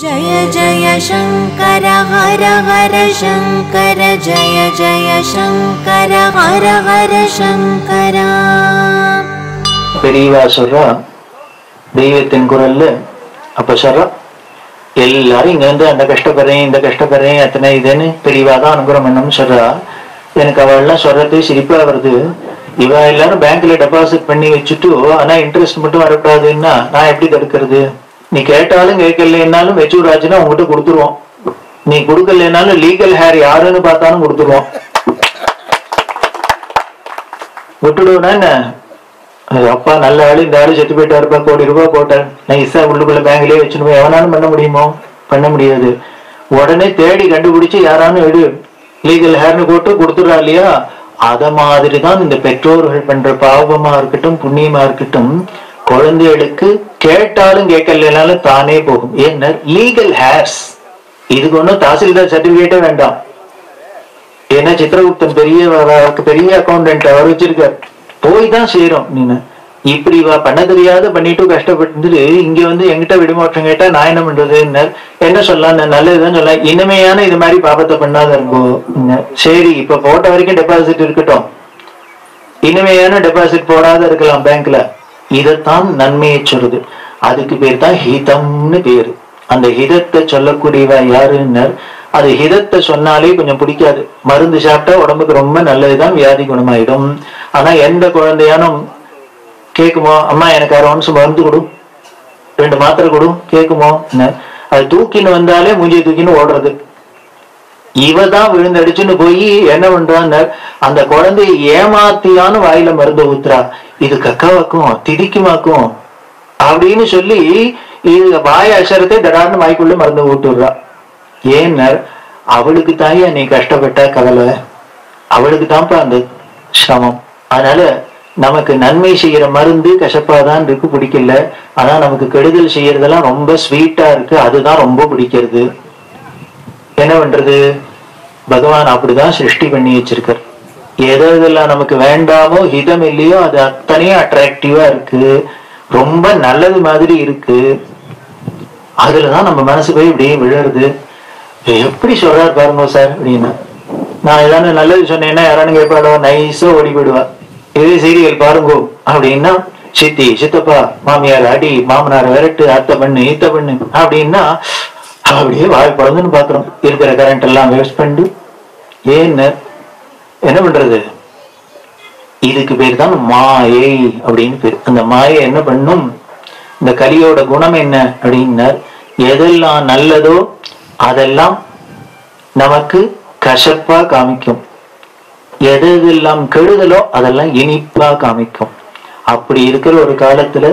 जय जय शङ्कर हर हर शङ्कर जय जय शङ्कर हर हर शङ्करा பெரியவா சொல்றா தெய்வத்தின் குரல்ல அப்ப சொல்றா எல்லாரும் இங்க வந்து அந்த கஷ்டப்படுறேன் இந்த கஷ்டப்படுறேன் அத்தனை இதுன்னு பெரியவா தான் அனுகிரகம் பண்ணணும்னு சொல்றா எனக்கு அவள் எல்லாம் சொல்றது சிரிப்பா வருது இவ எல்லாரும் பேங்க்ல டெபாசிட் பண்ணி வச்சுட்டு ஆனா இன்ட்ரெஸ்ட் மட்டும் வரக்கூடாதுன்னா நான் எப்படி தடுக்கிறது நீ கேட்டாலும் கேட்கலன்னாலும் மெச்சூர் ஆச்சுன்னா உங்ககிட்ட கொடுத்துருவோம் நீ கொடுக்கலனாலும் லீகல் ஹேர் யாருன்னு பார்த்தாலும் கொடுத்துருவோம் விட்டுடுவேனா என்ன அது அப்பா நல்ல ஆளு இந்த ஆளு செத்து போயிட்டாருப்பா கோடி ரூபாய் போட்டார் நைஸா உள்ளுக்குள்ள பேங்க்லயே வச்சுட்டு போய் எவனாலும் பண்ண முடியுமோ பண்ண முடியாது உடனே தேடி கண்டுபிடிச்சு யாரானும் எடு லீகல் ஹேர்னு போட்டு கொடுத்துடுறா இல்லையா அத மாதிரி தான் இந்த பெற்றோர்கள் பண்ற பாவமா இருக்கட்டும் புண்ணியமா இருக்கட்டும் குழந்தைகளுக்கு கேட்டாலும் கேட்கலனாலும் தானே போகும் ஏன்னா லீகல் ஹேர்ஸ் இதுக்கு ஒன்றும் தாசில்தார் சர்டிபிகேட்டே வேண்டாம் ஏன்னா சித்திரகுப்தன் பெரிய வ- பெரிய அக்கௌண்டன்ட் அவர் வச்சிருக்கார் போய் தான் சேரும் நீனு இப்படி வா பண்ண தெரியாத பண்ணிட்டு கஷ்டப்பட்டு இங்க வந்து என்கிட்ட விடுமோற்றம் கேட்டா நான் என்ன பண்றதுன்னு என்ன சொல்லலாம் நான் நல்லதுதான் சொல்லலாம் இனிமையான இது மாதிரி பாபத்தை பண்ணாத இருக்கும் சரி இப்ப போட்ட வரைக்கும் டெபாசிட் இருக்கட்டும் இனிமையான டெபாசிட் போடாத இருக்கலாம் பேங்க்ல இதைத்தான் நன்மையை சொல்லுது அதுக்கு பேர் தான் ஹிதம்னு பேரு அந்த ஹிதத்தை சொல்லக்கூடியவ யாருன்னு அது ஹிதத்தை சொன்னாலே கொஞ்சம் பிடிக்காது மருந்து சாப்பிட்டா உடம்புக்கு ரொம்ப நல்லதுதான் வியாதி குணமாயிடும் ஆனா எந்த குழந்தையானும் கேக்குமோ அம்மா எனக்கு அரை ஒன்ஸ் மருந்து கொடு ரெண்டு மாத்திரை கொடு கேக்குமோ என்ன அது தூக்கின்னு வந்தாலே மூஞ்சியை தூக்கின்னு ஓடுறது இவ தான் விழுந்தடிச்சுன்னு போய் என்ன பண்றான்னு அந்த குழந்தையை ஏமாத்தியான வாயில மருந்து ஊத்துறா இது கக்காவாக்கும் திதிக்குமாக்கும் அப்படின்னு சொல்லி இது வாய அசரத்தை தடார்னு வாய்க்குள்ள மருந்து ஊட்டுடுறா ஏன்னா அவளுக்கு தாயா நீ கஷ்டப்பட்ட கவலை அவளுக்கு தான்ப்பா அந்த சிரமம் அதனால நமக்கு நன்மை செய்யற மருந்து கசப்பாதான் இருக்கு பிடிக்கல ஆனா நமக்கு கெடுதல் செய்யறதெல்லாம் ரொம்ப ஸ்வீட்டா இருக்கு அதுதான் ரொம்ப பிடிக்கிறது என்ன பண்றது பகவான் அப்படிதான் சிருஷ்டி பண்ணி வச்சிருக்கார் எது எதெல்லாம் நமக்கு வேண்டாமோ ஹிதம் இல்லையோ அது அத்தனையும் அட்ராக்டிவா இருக்கு ரொம்ப நல்லது மாதிரி இருக்கு அதுலதான் நம்ம மனசு போய் இப்படியே விழருது எப்படி சொல்றாரு பாருங்க சார் அப்படின்னா நான் ஏதாவது நல்லது சொன்னேன்னா யாரானு கேட்பாடோ நைஸா ஓடி போயிடுவா இதே சீரியல் பாருங்கோ அப்படின்னா சித்தி சித்தப்பா மாமியார் அடி மாமனார் விரட்டு அத்தை பண்ணு இத்த பண்ணு அப்படின்னா அப்படியே வாய் குழந்தைன்னு பாக்குறோம் இருக்கிற கரண்ட் எல்லாம் வேஸ்ட் பண்ணிட்டு ஏன்னு என்ன பண்றது இதுக்கு பேர் தான் மாயை அப்படின்னு பேர் அந்த மாயை என்ன பண்ணும் இந்த கலியோட குணம் என்ன அப்படின்னார் எதெல்லாம் நல்லதோ அதெல்லாம் நமக்கு கசப்பா காமிக்கும் எது எதெல்லாம் கெடுதலோ அதெல்லாம் இனிப்பா காமிக்கும் அப்படி இருக்கிற ஒரு காலத்துல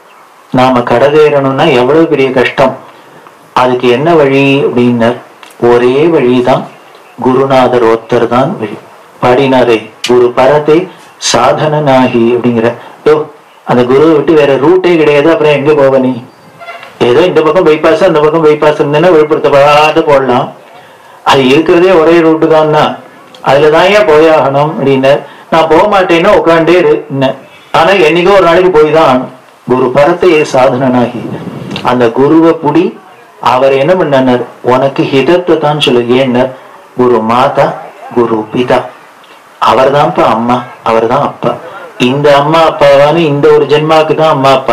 நாம கடதேறணும்னா எவ்வளவு பெரிய கஷ்டம் அதுக்கு என்ன வழி அப்படின்னார் ஒரே வழிதான் குருநாதர் ஒருத்தர் தான் வழி பாடினாரே குரு பரத்தை சாதனனாகி அப்படிங்கிற யோ அந்த குருவை விட்டு வேற ரூட்டே கிடையாது அப்புறம் எங்க போவ நீ ஏதோ இந்த பக்கம் பைபாஸ் அந்த பக்கம் பைபாஸ் இருந்தேன்னா விழுப்புரத்தை பார்த்து போடலாம் அது இருக்கிறதே ஒரே ரூட்டு தான்னா அதுலதான் ஏன் போயாகணும் அப்படின்னு நான் போக மாட்டேன்னா உட்காண்டே இரு என்ன. ஆனா என்னைக்கோ ஒரு நாளைக்கு போய் தான் ஆகணும் குரு பரத்தையே சாதனனாகி அந்த குருவை புடி அவர் என்ன பண்ணார் உனக்கு ஹிதத்தை தான் சொல்லு ஏன்னா குரு மாதா குரு பிதா அவர்தான்ப்பா அம்மா அவர்தான் அப்பா இந்த அம்மா அப்பாவான இந்த ஒரு ஜென்மாக்கு தான் அம்மா அப்பா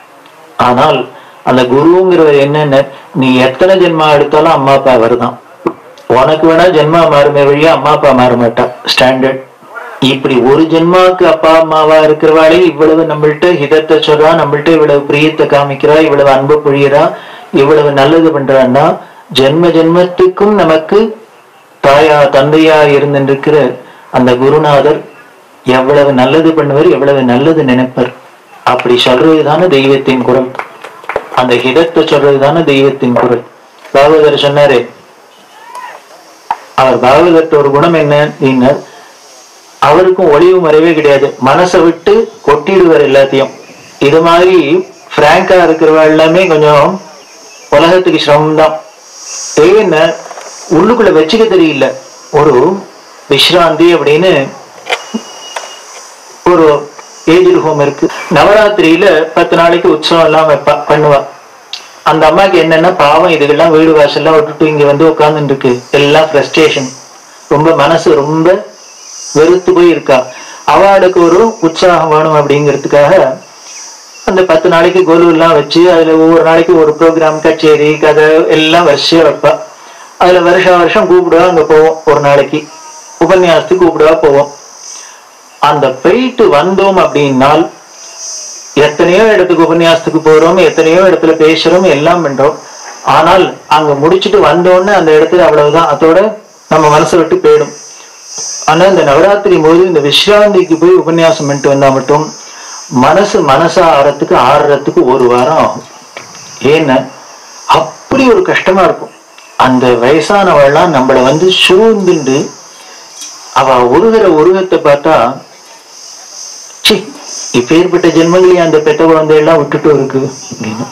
ஆனால் அந்த குருங்கிறவர் என்னென்ன நீ எத்தனை ஜென்மா எடுத்தாலும் அம்மா அப்பா அவர்தான் உனக்கு வேணா ஜென்மா மாறுமே வழியா அம்மா அப்பா மாற மாட்டா ஸ்டாண்டர்ட் இப்படி ஒரு ஜென்மாவுக்கு அப்பா அம்மாவா இருக்கிறவாளே இவ்வளவு நம்மள்ட்ட ஹிதத்தை சொல்றா நம்மள்ட்ட இவ்வளவு பிரியத்தை காமிக்கிறா இவ்வளவு அன்பு பொழியறா இவ்வளவு நல்லது பண்றான்னா ஜென்ம ஜென்மத்துக்கும் நமக்கு தாயா தந்தையா இருந்திருக்கிற அந்த குருநாதர் எவ்வளவு நல்லது பண்ணுவர் எவ்வளவு நல்லது நினைப்பர் அப்படி சொல்றதுதானே தெய்வத்தின் குரல் அந்த ஹிதத்தை சொல்றதுதானே தெய்வத்தின் குரல் பாகவதர் சொன்னாரே அவர் பாகவதர்ட்ட ஒரு குணம் என்ன அப்படின்னா அவருக்கும் ஒளிவு மறைவே கிடையாது மனசை விட்டு கொட்டிடுவார் எல்லாத்தையும் இது மாதிரி பிராங்கா இருக்கிறவ எல்லாமே கொஞ்சம் உலகத்துக்கு சிரமம் தான் என்ன உள்ளுக்குள்ள வச்சுக்க தெரியல ஒரு விஸ்ராந்தி அப்படின்னு ஒரு ஏஜ் ஹோம் இருக்கு நவராத்திரியில பத்து நாளைக்கு உற்சவம் எல்லாம் வைப்பா பண்ணுவா அந்த அம்மாக்கு என்னன்னா பாவம் இதுக்கெல்லாம் வீடு வாசல்லாம் விட்டுட்டு இங்க வந்து உட்கார்ந்துட்டு இருக்கு எல்லாம் ஃப்ரஸ்ட்ரேஷன் ரொம்ப மனசு ரொம்ப வெறுத்து போய் இருக்கா அவளுக்கு ஒரு உற்சாகம் வேணும் அப்படிங்கிறதுக்காக அந்த பத்து நாளைக்கு கோலு எல்லாம் வச்சு அதுல ஒவ்வொரு நாளைக்கு ஒரு ப்ரோக்ராம் கச்சேரி கதை எல்லாம் வரிசையா வைப்பா அதுல வருஷம் வருஷம் கூப்பிடுவா அங்க போவோம் ஒரு நாளைக்கு உபன்யாசத்துக்கு கூப்பிடுவா போவோம் அந்த போயிட்டு வந்தோம் அப்படின்னால் எத்தனையோ இடத்துக்கு உபன்யாசத்துக்கு போறோம் எத்தனையோ இடத்துல பேசுறோம் எல்லாம் பண்றோம் ஆனால் அங்க முடிச்சுட்டு வந்தோடனே அந்த இடத்துல அவ்வளவுதான் அதோட நம்ம மனசை விட்டு போயிடும் ஆனா இந்த நவராத்திரி போது இந்த விஸ்ராந்திக்கு போய் உபன்யாசம் பண்ணிட்டு வந்தா மட்டும் மனசு மனசா ஆறதுக்கு ஆறுறதுக்கு ஒரு வாரம் ஆகும் ஏன்னா அப்படி ஒரு கஷ்டமா இருக்கும் அந்த வயசானவள்லாம் நம்மள வந்து சூழ்ந்துண்டு அவ உருகிற உருகத்தை பார்த்தா சி இப்பேற்பட்ட ஜென்மங்களையும் அந்த பெத்த குழந்தை எல்லாம் விட்டுட்டு இருக்கு அப்படின்னு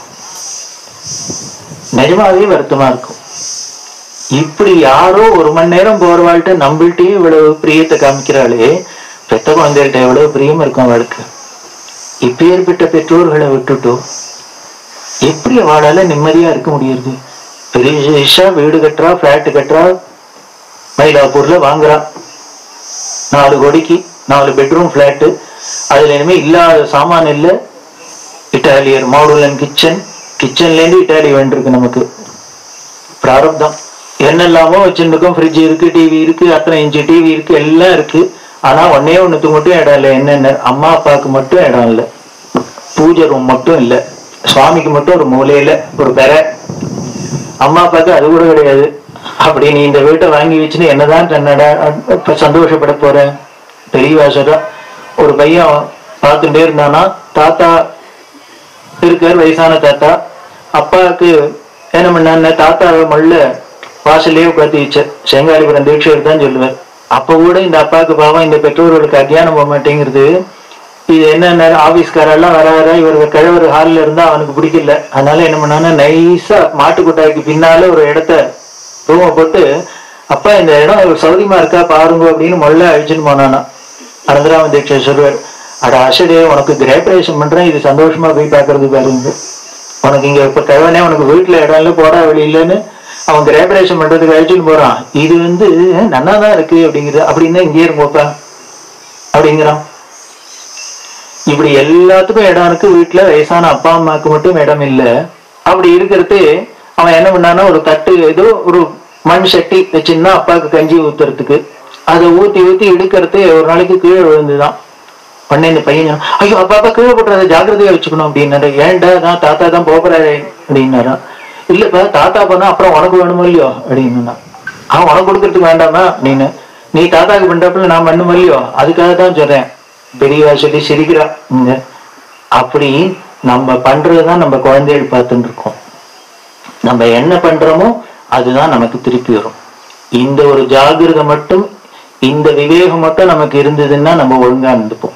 நிஜமாவே வருத்தமா இருக்கும் இப்படி யாரோ ஒரு மணி நேரம் போறவாள்கிட்ட நம்மள்ட்டயே இவ்வளவு பிரியத்தை காமிக்கிறாளே பெத்த குழந்தைகள்ட்ட எவ்வளவு பிரியம் இருக்கும் அவளுக்கு இப்பேற்பட்ட பெற்றோர்களை விட்டுட்டோ எப்படி அவளால நிம்மதியா இருக்க முடியுது பெரிய வீடு கட்டுறா பிளாட் கட்டுறா மயிலாப்பூர்ல வாங்குறா நாலு கோடிக்கு நாலு பெட்ரூம் பிளாட்டு அதுல இனிமே இல்லாத சாமான் இல்ல இட்டாலியர் மாடுலன் கிச்சன் கிச்சன்ல இருந்து இட்டாலி வேண்டியிருக்கு நமக்கு பிராரப்தம் என்னெல்லாமோ வச்சிருக்கோம் ஃப்ரிட்ஜ் இருக்கு டிவி இருக்கு அத்தனை இன்ச்சு டிவி இருக்கு எல்லாம் இருக்கு ஆனா ஒன்னே ஒண்ணுக்கு மட்டும் இடம் இல்லை என்னென்ன அம்மா அப்பாவுக்கு மட்டும் இடம் இல்லை பூஜை ரூம் மட்டும் இல்லை சுவாமிக்கு மட்டும் ஒரு மூலையில ஒரு பெற அம்மா அப்பாவுக்கு அது கூட கிடையாது அப்படி நீ இந்த வீட்டை வாங்கி வச்சுன்னு என்னதான் தன்னடா இப்ப சந்தோஷப்பட போற பெரிய வாசகா ஒரு பையன் பார்த்துட்டே இருந்தானா தாத்தா இருக்கார் வயசான தாத்தா அப்பாவுக்கு என்ன பண்ணான்னு தாத்தாவை மல்ல வாசல்லே உட்காந்து வச்சார் செங்காலிபுரம் தீட்சையர் தான் சொல்லுவார் அப்ப கூட இந்த அப்பாவுக்கு பாவம் இந்த பெற்றோர்களுக்கு அத்தியானம் போக மாட்டேங்கிறது இது என்ன ஆபீஸ்காரெல்லாம் வர வர இவர் கிழவர் ஹாலில் இருந்தா அவனுக்கு பிடிக்கல அதனால என்ன பண்ணான்னா நைஸா மாட்டு கொட்டாய்க்கு பின்னால ஒரு இடத்த ரூமை போட்டு அப்பா இந்த இடம் ஒரு சௌரியமா இருக்கா பாருங்க அப்படின்னு முதல்ல அழிச்சுட்டு போனானா அனந்தராம தீட்சை சொல்லுவார் அட அசடே உனக்கு கிரேப்ரேஷன் பண்றேன் இது சந்தோஷமா போய் பார்க்கறது பாருங்க உனக்கு இங்க இப்ப கிழவனே உனக்கு வீட்டுல இடம் இல்லை போடா வழி இல்லைன்னு அவன் கிரேப்ரேஷன் பண்றதுக்கு அழிச்சுட்டு போறான் இது வந்து நன்னா தான் இருக்கு அப்படிங்கிறது அப்படின்னா இங்கே இருங்கப்பா அப்படிங்கிறான் இப்படி எல்லாத்துக்கும் இடம் இருக்கு வீட்டுல வயசான அப்பா அம்மாவுக்கு மட்டும் இடம் இல்ல அப்படி இருக்கிறது அவன் என்ன பண்ணான்னா ஒரு தட்டு ஏதோ ஒரு மண் சட்டி வச்சிருந்தா அப்பாவுக்கு கஞ்சி ஊத்துறதுக்கு அதை ஊத்தி ஊத்தி எடுக்கிறது ஒரு நாளைக்கு கீழே விழுந்துதான் உடனே இந்த பையன் சொன்னான், ஐயோ அப்பா அப்பா கீழே போட்டுறத ஜாக்கிரதையா வச்சுக்கணும் அப்படின்னாரு ஏன்டா நான் தாத்தா தான் போறாரு அப்படின்னாரா இல்லப்பா தாத்தா போனா அப்புறம் உனக்கு வேணுமோ இல்லையோ அப்படின்னா அவன் உனக்கு கொடுக்கறதுக்கு வேண்டாமா அப்படின்னு நீ தாத்தாக்கு பண்றப்பல நான் பண்ணுமோ இல்லையோ அதுக்காக தான் சொல்றேன் பெரியவா சொல்லி சிரிக்கிறா இங்க அப்படி நம்ம பண்றதுதான் நம்ம குழந்தைகள் பார்த்துட்டு இருக்கோம் நம்ம என்ன பண்றோமோ அதுதான் நமக்கு திருப்பி வரும் இந்த ஒரு ஜாகிரதை மட்டும் இந்த விவேகம் மட்டும் நமக்கு இருந்ததுன்னா நம்ம ஒழுங்கா இருந்துப்போம்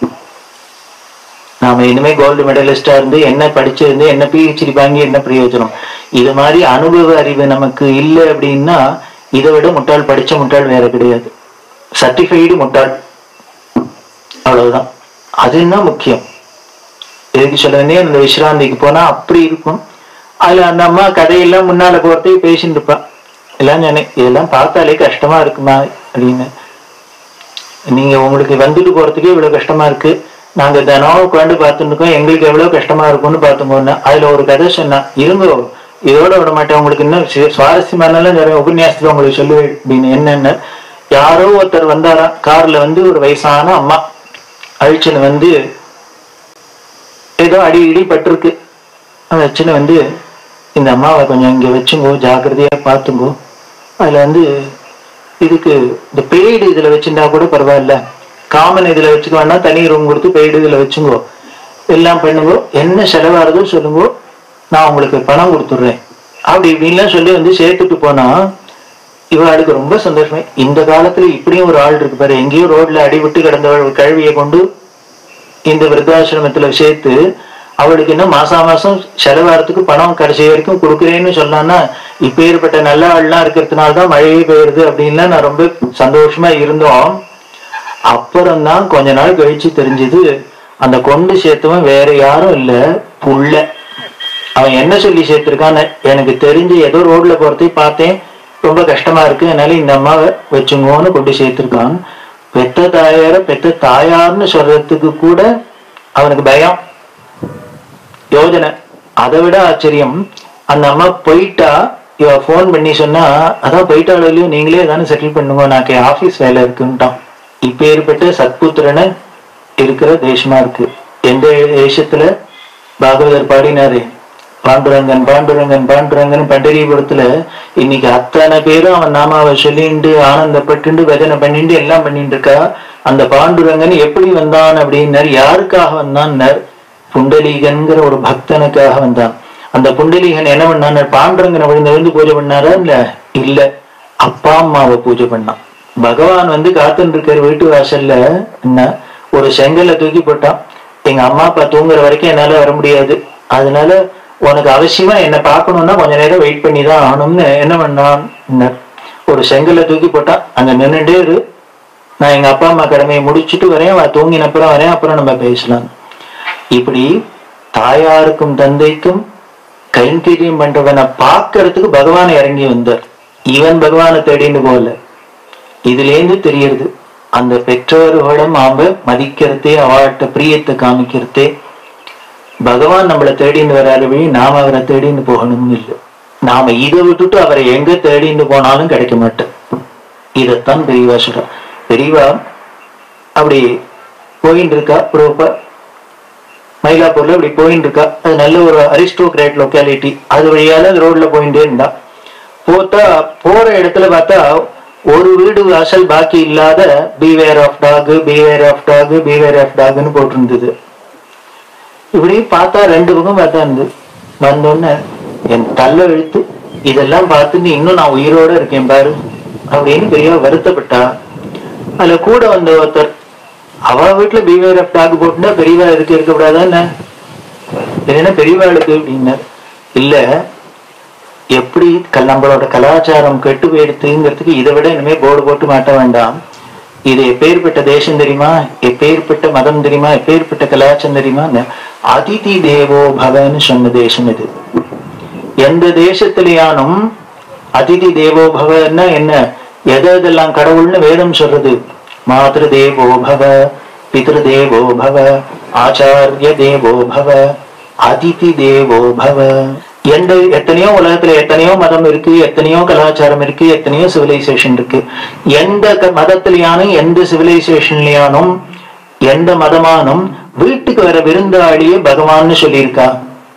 நாம இனிமே கோல்டு மெடலிஸ்டா இருந்து என்ன படிச்சிருந்து என்ன பிஹெச்டி வாங்கி என்ன பிரயோஜனம் இது மாதிரி அனுபவ அறிவு நமக்கு இல்லை அப்படின்னா இதை விட முட்டாள் படிச்ச முட்டாள் வேற கிடையாது சர்டிஃபைடு முட்டாள் அவ்வளவுதான் அது என்ன முக்கியம் எதுக்கு சொல்ல வேண்டிய அந்த விஸ்ராந்திக்கு போனா அப்படி இருக்கும் அதுல அந்த அம்மா கதையெல்லாம் முன்னால போறதே பேசிட்டு இருப்பா எல்லாம் சொன்னேன் இதெல்லாம் பார்த்தாலே கஷ்டமா இருக்குமா அப்படின்னு நீங்க உங்களுக்கு வந்துட்டு போறதுக்கே இவ்வளவு கஷ்டமா இருக்கு நாங்க தினம் உட்காந்து பார்த்துட்டு இருக்கோம் எங்களுக்கு எவ்வளவு கஷ்டமா இருக்கும்னு பார்த்துக்கோன்னா அதுல ஒரு கதை சொன்னா இருங்க இதோட விட மாட்டேன் உங்களுக்கு இன்னும் சி- சுவாரஸ்யமானலாம் நிறைய உபன்யாசத்துல உங்களுக்கு சொல்லுவேன் அப்படின்னு என்னென்ன யாரோ ஒருத்தர் வந்தாராம் கார்ல வந்து ஒரு வயசான அம்மா அழிச்சுன்னு வந்து ஏதோ அடி இடி பட்டிருக்கு வச்சுன்னு வந்து இந்த அம்மாவை கொஞ்சம் இங்க வச்சுங்கோ ஜாக்கிரதையா பார்த்துங்கோ அதுல வந்து இதுக்கு இந்த பெய்டு இதுல வச்சிருந்தா கூட பரவாயில்ல காமன் இதுல வச்சுக்க வேண்டாம் தனி ரூம் கொடுத்து பெய்டு இதுல வச்சுங்கோ எல்லாம் பண்ணுங்கோ என்ன செலவாகுதோ சொல்லுங்கோ நான் உங்களுக்கு பணம் கொடுத்துட்றேன் அப்படி இப்படின்லாம் சொல்லி வந்து சேர்த்துட்டு போனா இவளுக்கு ரொம்ப சந்தோஷமே இந்த காலத்துல இப்படியும் ஒரு ஆள் இருக்கு பாரு எங்கேயோ ரோட்ல அடிபட்டு கிடந்தவள் ஒரு கழுவியை கொண்டு இந்த விருத்தாசிரமத்துல சேர்த்து அவளுக்கு என்ன மாசா மாசம் செலவாகிறதுக்கு பணம் கடைசி வரைக்கும் கொடுக்குறேன்னு சொன்னான்னா இப்ப ஏற்பட்ட நல்ல ஆள்லாம் இருக்கிறதுனால தான் மழையே பெய்யுது அப்படின்லாம் நான் ரொம்ப சந்தோஷமா இருந்தோம் அப்புறம்தான் கொஞ்ச நாள் கழிச்சு தெரிஞ்சது அந்த கொண்டு சேர்த்தவன் வேற யாரும் இல்ல புள்ள அவன் என்ன சொல்லி சேர்த்திருக்கான்னு எனக்கு தெரிஞ்சு ஏதோ ரோட்ல போறதை பார்த்தேன் ரொம்ப கஷ்டமா இருக்கு அதனால இந்த அம்மாவை வச்சுங்கோன்னு கொண்டு சேர்த்திருக்கான் பெத்த தாயார பெத்த தாயார்னு சொல்றதுக்கு கூட அவனுக்கு பயம் யோஜனை அதை விட ஆச்சரியம் அந்த அம்மா போயிட்டா இவ ஃபோன் பண்ணி சொன்னா அதான் போயிட்டாலும் நீங்களே தானே செட்டில் பண்ணுங்க நான் ஆபீஸ் வேலை இருக்குன்ட்டான் இப்ப ஏற்பட்ட சத்புத்திரனை இருக்கிற தேசமா இருக்கு எந்த தேசத்துல பாகவதர் பாடினாரு பாண்டுரங்கன் பாண்டுரங்கன் பாண்டுரங்கன் பண்டரிபுரத்துல இன்னைக்கு அத்தனை பேரும் அவன் நாமாவை சொல்லிண்டு ஆனந்தப்பட்டு பஜனை பண்ணிட்டு எல்லாம் பண்ணிட்டு இருக்கா அந்த பாண்டுரங்கன் எப்படி வந்தான் அப்படின்னாரு யாருக்காக வந்தான்னார் புண்டலீகன்கிற ஒரு பக்தனுக்காக வந்தான் அந்த புண்டலீகன் என்ன பண்ணான் பாண்டுரங்கனை விழுந்து விழுந்து பூஜை பண்ணாரா இல்ல இல்ல அப்பா அம்மாவை பூஜை பண்ணான் பகவான் வந்து காத்துட்டு இருக்கிற வீட்டு வாசல்ல என்ன ஒரு செங்கல்ல தூக்கி போட்டான் எங்க அம்மா அப்பா தூங்குற வரைக்கும் என்னால வர முடியாது அதனால உனக்கு அவசியமா என்ன பார்க்கணும்னா கொஞ்ச நேரம் வெயிட் பண்ணி தான் ஆகணும்னு என்ன பண்ணான் என்ன, ஒரு செங்கல்ல தூக்கி போட்டான் அங்க நின்னுட்டே இரு நான் எங்க அப்பா அம்மா கடமையை முடிச்சுட்டு வரேன் அவன் தூங்கின அப்புறம் வரேன் அப்புறம் நம்ம பேசலாம் இப்படி தாயாருக்கும் தந்தைக்கும் கைங்கரியம் பண்றவனை பார்க்கறதுக்கு பகவான் இறங்கி வந்தார் இவன் பகவானை தேடின்னு போகல இதுல இருந்து தெரியறது அந்த பெற்றோர்களும் நாம மதிக்கிறதே அவள்கிட்ட பிரியத்தை காமிக்கிறதே பகவான் நம்மளை தேடின்னு வராரு வழி நாம அவரை தேடின்னு போகணும்னு இல்லை நாம இதை விட்டுட்டு அவரை எங்க தேடின்னு போனாலும் கிடைக்க மாட்டோம் இதைத்தான் பெரியவா சொல்றா பெரியவா அப்படி போயின்னு இருக்கா ஒரு ப- மயிலாப்பூர்ல இப்படி போயின்னு இருக்கா அது நல்ல ஒரு அரிஸ்டோகிரேட் லொக்காலிட்டி அது வழியால அந்த ரோட்ல போயிட்டே இருந்தா போத்தா போற இடத்துல பார்த்தா ஒரு வீடு வாசல் பாக்கி இல்லாத beware of dog beware of dog beware of டாக்னு போட்டிருந்தது இப்படி பார்த்தா ரெண்டு பக்கம் பார்த்தா இருந்து வந்தோடனே என் தள்ள இழுத்து இதெல்லாம் பார்த்துட்டு இன்னும் நான் உயிரோட இருக்கேன் பாரு அப்படின்னு பெரியவா வருத்தப்பட்டா அதுல கூட வந்த ஒருத்தர் அவ வீட்டுல பீவேர் ஆஃப் டாக் போட்டுனா பெரியவா இருக்கு இருக்கக்கூடாதா என்ன என்ன பெரியவாளுக்கு அப்படின்னார் இல்ல எப்படி கல்- நம்மளோட கலாச்சாரம் கெட்டு போயிடுத்துங்கிறதுக்கு இதை விட இனிமே போர்டு போட்டு மாட்ட வேண்டாம் இது எப்பேற்பட்ட தேசம் தெரியுமா எப்பேற்பட்ட மதம் தெரியுமா எப்பேற்பட்ட கலாச்சாரம் தெரியுமா அதிதி தேவோ பவன்னு சொன்ன தேசம் இது எந்த தேசத்திலேயானும் அதிதி தேவோ பவன்னா என்ன எது எதெல்லாம் கடவுள்னு வேதம் சொல்றது மாத்ரு தேவோ பவ பித்ரு தேவோ பவ ஆச்சாரிய தேவோ பவ அதிதி தேவோ பவ எந்த எத்தனையோ உலகத்துல எத்தனையோ மதம் இருக்கு எத்தனையோ கலாச்சாரம் இருக்கு எத்தனையோ சிவிலைசேஷன் இருக்கு எந்த க- மதத்திலேயானும் எந்த சிவிலைசேஷன்லயானும் எந்த மதமானும் வீட்டுக்கு வர விருந்தாளியே பகவான்னு சொல்லியிருக்கா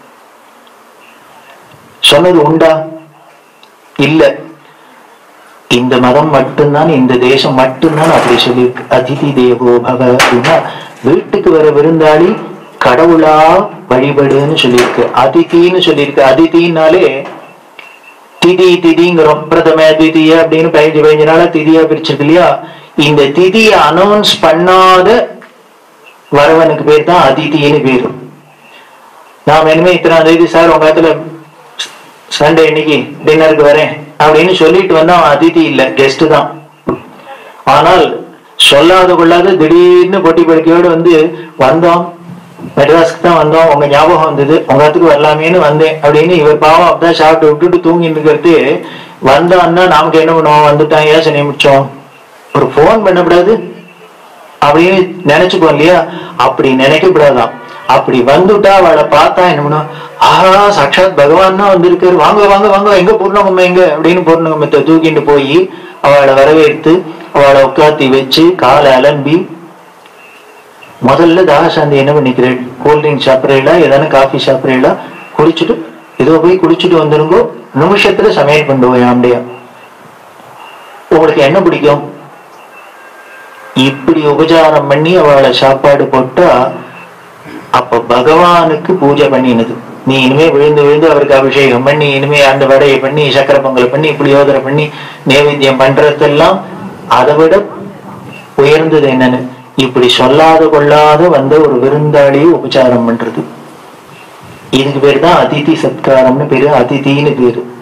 சொன்னது உண்டா இல்ல இந்த மதம் மட்டும்தான் இந்த தேசம் மட்டும்தான் அப்படி சொல்லியிருக்கு அதிதி தேவோ பவ அப்படின்னா வீட்டுக்கு வர விருந்தாளி கடவுளா வழிபடுன்னு சொல்லியிருக்கு அதிதின்னு சொல்லியிருக்கு அதிதினாலே திதி திதிங்கிறோம் பிரதம திதிய அப்படின்னு பதினஞ்சு பதினஞ்சு நாளா திதியா பிரிச்சிருக்கு இல்லையா இந்த திதியை அனௌன்ஸ் பண்ணாத வரவனுக்கு பேர் தான் அதிதின்னு பேரு நான் இனிமே இத்தனாம் தேதி சார் உங்க இடத்துல சண்டே இன்னைக்கு டின்னருக்கு வரேன் அப்படின்னு சொல்லிட்டு வந்தா அவன் அதிதி இல்ல கெஸ்ட் தான் ஆனால் சொல்லாத கொள்ளாத திடீர்னு பொட்டி படுக்கையோடு வந்து வந்தோம் மெட்ராஸ்க்கு தான் வந்தோம் உங்க ஞாபகம் வந்தது உங்க இடத்துக்கு வரலாமேன்னு வந்தேன் அப்படின்னு இவர் பாவம் அப்படிதான் சாப்பிட்டு விட்டுட்டு தூங்கி இருக்கிறது வந்தான்னா நமக்கு என்ன பண்ணுவோம் வந்துட்டான் ஏன் சனி முடிச்சோம் ஒரு ஃபோன் பண்ணக்கூடாது அப்படின்னு நினைச்சுக்கோ இல்லையா அப்படி நினைக்கக்கூடாதாம் அப்படி வந்துட்டா அவளை பார்த்தா என்ன பண்ணும் ஆஹா சாட்சாத் பகவான் தான் வந்திருக்காரு வாங்க வாங்க வாங்க எங்க பூர்ணகும்ம எங்க அப்படின்னு பூர்ணகும்மத்தை தூக்கிட்டு போய் அவளை வரவேற்று அவளை உட்காத்தி வச்சு காலை அலம்பி முதல்ல தாகசாந்தி என்ன பண்ணிக்கிறேன் கூல்ட்ரிங்க் சாப்பிட்றீங்களா ஏதான காஃபி சாப்பிட்றீங்களா குடிச்சிட்டு இதோ போய் குடிச்சிட்டு வந்துருங்கோ நிமிஷத்துல சமையல் பண்ணுவோம் ஆம்படியா உங்களுக்கு என்ன பிடிக்கும் இப்படி உபச்சாரம் பண்ணி அவளை சாப்பாடு போட்டா அப்ப பகவானுக்கு பூஜை பண்ணினது நீ இனிமே விழுந்து விழுந்து அவருக்கு அபிஷேகம் பண்ணி இனிமே அந்த வடையை பண்ணி சக்கரை பொங்கல் பண்ணி புளியோதரை பண்ணி நைவேத்தியம் பண்றதெல்லாம் அதை விட உயர்ந்தது என்னன்னு இப்படி சொல்லாத கொள்ளாத வந்த ஒரு விருந்தாளியை உபச்சாரம் பண்றது இதுக்கு பேர் தான் அதிதி சத்காரம்னு பேரு அதிதின்னு பேரு